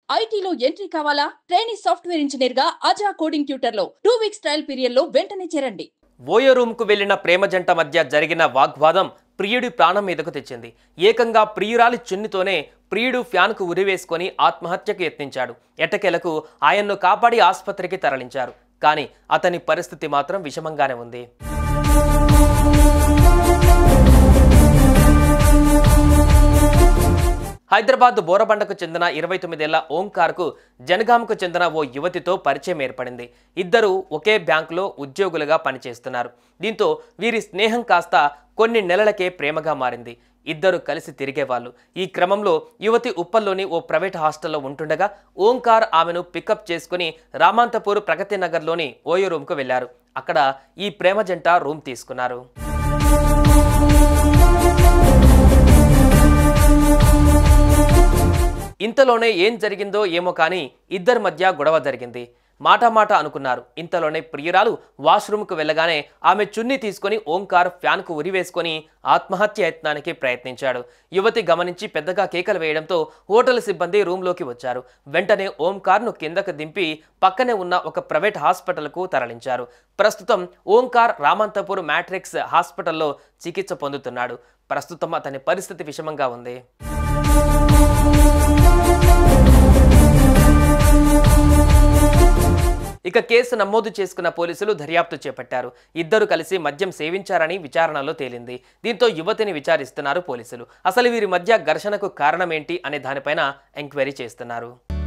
ఐటీలో ఎంట్రీ కావాలా training software engineer గా అజా కోడింగ్ ట్యూటర్ లో టూ వీక్స్ ట్రయల్ పీరియడ్ లో వెంటనే చేరండి ఓయో రూమ్కు వెళ్లిన ప్రేమ జంట మధ్య జరిగిన వాగ్వాదం ప్రియుడి ప్రాణం మీదకు తెచ్చింది ఏకంగా ప్రియురాలి చున్నితోనే ప్రియుడు ఫ్యాన్కు ఉరివేసుకొని ఆత్మహత్యకు యత్నించాడు ఎట్టకేలకు ఆయన్ను కాపాడి ఆసుపత్రికి తరలించారు కానీ అతని పరిస్థితి మాత్రం విషమంగానే ఉంది హైదరాబాద్ బోరబండకు చెందిన ఇరవై తొమ్మిదేళ్ల ఓంకార్కు జనగాంకు చెందిన ఓ యువతితో పరిచయం ఏర్పడింది ఇద్దరు ఒకే బ్యాంకులో ఉద్యోగులుగా పనిచేస్తున్నారు దీంతో వీరి స్నేహం కాస్త కొన్ని నెలలకే ప్రేమగా మారింది ఇద్దరు కలిసి తిరిగేవాళ్ళు ఈ క్రమంలో యువతి ఉప్పల్లోని ఓ ప్రైవేట్ హాస్టల్లో ఉంటుండగా ఓంకార్ ఆమెను పికప్ చేసుకుని రామాంతపూర్ ప్రగతి నగర్లోని ఓయో రూమ్కు వెళ్లారు అక్కడ ఈ ప్రేమ జంట రూమ్ తీసుకున్నారు ఇంతలోనే ఏం జరిగిందో ఏమో కానీ ఇద్దరి మధ్య గొడవ జరిగింది మాట మాట అనుకున్నారు ఇంతలోనే ప్రియురాలు వాష్రూమ్కు వెళ్ళగానే ఆమె చున్ని తీసుకొని ఓంకార్ ఫ్యాన్కు ఉరివేసుకొని ఆత్మహత్య యత్నానికి ప్రయత్నించాడు యువతి గమనించి పెద్దగా కేకలు వేయడంతో హోటల్ సిబ్బంది రూమ్లోకి వచ్చారు వెంటనే ఓంకార్ను కిందకు దింపి పక్కనే ఉన్న ఒక ప్రైవేట్ హాస్పిటల్కు తరలించారు ప్రస్తుతం ఓంకార్ రామంతపూర్ మ్యాట్రిక్స్ హాస్పిటల్లో చికిత్స పొందుతున్నాడు ప్రస్తుతం అతని పరిస్థితి విషమంగా ఉంది ఇక కేసు నమోదు చేసుకున్న పోలీసులు దర్యాప్తు చేపట్టారు ఇద్దరు కలిసి మద్యం సేవించారని విచారణలో తేలింది దీంతో యువతిని విచారిస్తున్నారు పోలీసులు అసలు వీరి మధ్య ఘర్షణకు కారణమేంటి అనే దానిపైన ఎంక్వైరీ చేస్తున్నారు